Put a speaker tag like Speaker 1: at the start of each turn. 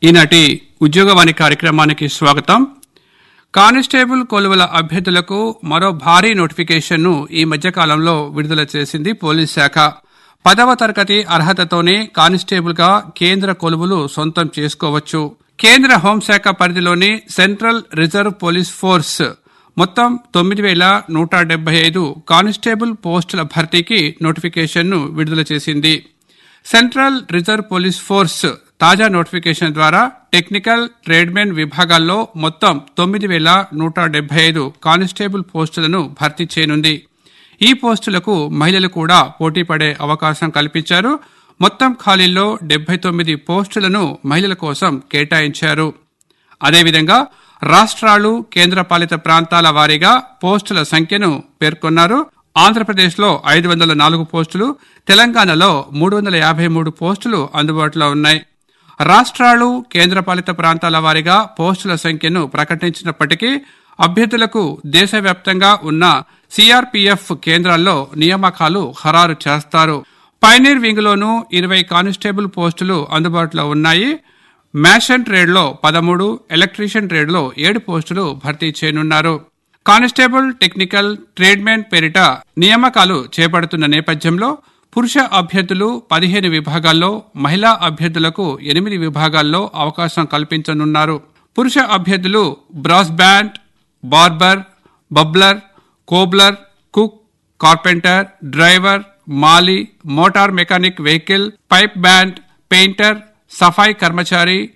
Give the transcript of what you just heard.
Speaker 1: ఈనాటి ఉద్యోగవాణి కార్యక్రమానికి స్వాగతం కానిస్టేబుల్ కొలువుల అభ్యర్థులకు మరో భారీ నోటిఫికేషన్ను ఈ మధ్యకాలంలో విడుదల చేసింది పోలీస్ శాఖ పదవ తరగతి అర్హతతోనే కానిస్టేబుల్గా కేంద్ర కొలువులు సొంతం చేసుకోవచ్చు కేంద్ర హోంశాఖ పరిధిలోని సెంట్రల్ రిజర్వ్ పోలీస్ ఫోర్స్ మొత్తం తొమ్మిది వేల నూట డెబ్బై ఐదు కానిస్టేబుల్ పోస్టుల భర్తీకి నోటిఫికేషన్ను విడుదల చేసింది సెంట్రల్ రిజర్వ్ పోలీస్ ఫోర్స్ తాజా నోటిఫికేషన్ ద్వారా టెక్నికల్ ట్రేడ్మెన్ విభాగాల్లో మొత్తం తొమ్మిది వేల నూట డెబ్బై ఐదు కానిస్టేబుల్ పోస్టులను భర్తీ చేయనుంది ఈ పోస్టులకు మహిళలు కూడా పోటీ పడే అవకాశం కల్పించారు మొత్తం ఖాళీల్లో డెబ్బై తొమ్మిది పోస్టులను మహిళల కోసం కేటాయించారు అదేవిధంగా రాష్ట్రాలు కేంద్రపాలిత ప్రాంతాల వారీగా పోస్టుల సంఖ్యను పేర్కొన్నారు ఆంధ్రప్రదేశ్లో ఐదు వందల నాలుగు పోస్టులు తెలంగాణలో మూడు వందల యాభై మూడు పోస్టులు అందుబాటులో ఉన్నాయి రాష్ట్రాలు కేంద్రపాలిత ప్రాంతాల వారీగా పోస్టుల సంఖ్యను ప్రకటించినప్పటికీ అభ్యర్థులకు దేశవ్యాప్తంగా ఉన్న సిఆర్పీఎఫ్ కేంద్రాల్లో నియామకాలు ఖరారు చేస్తారు పైనీర్ వింగ్లోనూ ఇరవై కానిస్టేబుల్ పోస్టులు అందుబాటులో ఉన్నాయి మ్యాషన్ ట్రేడ్లో పదమూడు ఎలక్ట్రీషియన్ ట్రేడ్లో ఏడు పోస్టులు భర్తీ చేయనున్నారు కానిస్టేబుల్ టెక్నికల్ ట్రేడ్మెన్ పేరిట నియామకాలు చేపడుతున్న నేపథ్యంలో పురుష అభ్యర్థులు పదిహేను విభాగాల్లో మహిళా అభ్యర్థులకు ఎనిమిది విభాగాల్లో అవకాశం కల్పించనున్నారు పురుష అభ్యర్థులు brass band barber bugler cobbler cook carpenter driver mali motor mechanic vehicle pipe band painter safai కర్మచారి